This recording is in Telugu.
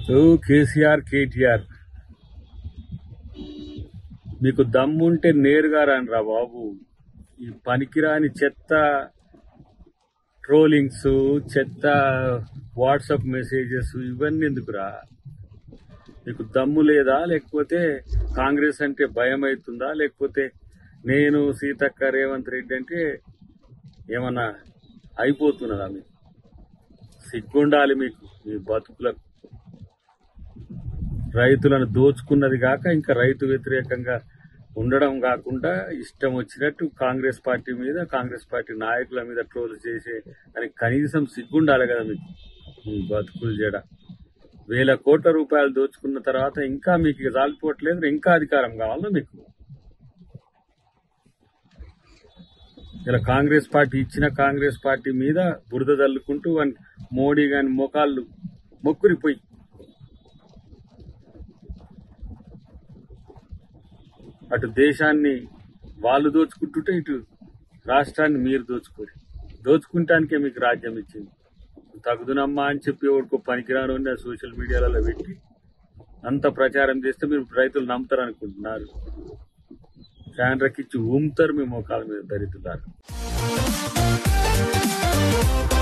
ఓ కేసీఆర్ కేటీఆర్ మీకు దమ్ముంటే నేరుగా రానురా బాబు ఈ పనికిరాని చెత్త ట్రోలింగ్స్ చెత్త వాట్సాప్ మెసేజెస్ ఇవన్నీ ఎందుకురా మీకు దమ్ము లేదా లేకపోతే కాంగ్రెస్ అంటే భయం అవుతుందా లేకపోతే నేను సీతక్క రేవంత్ రెడ్డి అంటే ఏమన్నా అయిపోతున్నదా మీకు సిగ్గుండాలి మీకు మీ బతుకులకు రైతులను దోచుకున్నది కాక ఇంకా రైతు వ్యతిరేకంగా ఉండడం కాకుండా ఇష్టం వచ్చినట్టు కాంగ్రెస్ పార్టీ మీద కాంగ్రెస్ పార్టీ నాయకుల మీద ట్రోల్ చేసే అని కనీసం సిగ్గుండాలి కదా మీకు మీ బతుకులు జడ వేల కోట్ల రూపాయలు దోచుకున్న తర్వాత ఇంకా మీకు ఇక చాలిపోవట్లేదు ఇంకా అధికారం కావాలా మీకు ఇలా కాంగ్రెస్ పార్టీ ఇచ్చిన కాంగ్రెస్ పార్టీ మీద బురద తల్లుకుంటూ వన్ మోడీ గాని మోకాళ్ళు మొక్కురిపోయి అటు దేశాన్ని వాళ్ళు దోచుకుంటుంటే ఇటు రాష్ట్రాన్ని మీరు దోచుకోరు దోచుకుంటానికే మీకు రాజ్యం ఇచ్చింది తగుదునమ్మా అని చెప్పి ఎవరికో పనికిరాను అని సోషల్ మీడియాలలో పెట్టి అంత ప్రచారం చేస్తే మీరు రైతులు నమ్ముతారు అనుకుంటున్నారు ఫ్యాన్ రక్కిచ్చి ఊముతారు మీ మోకాల మీద దరిద్రులారు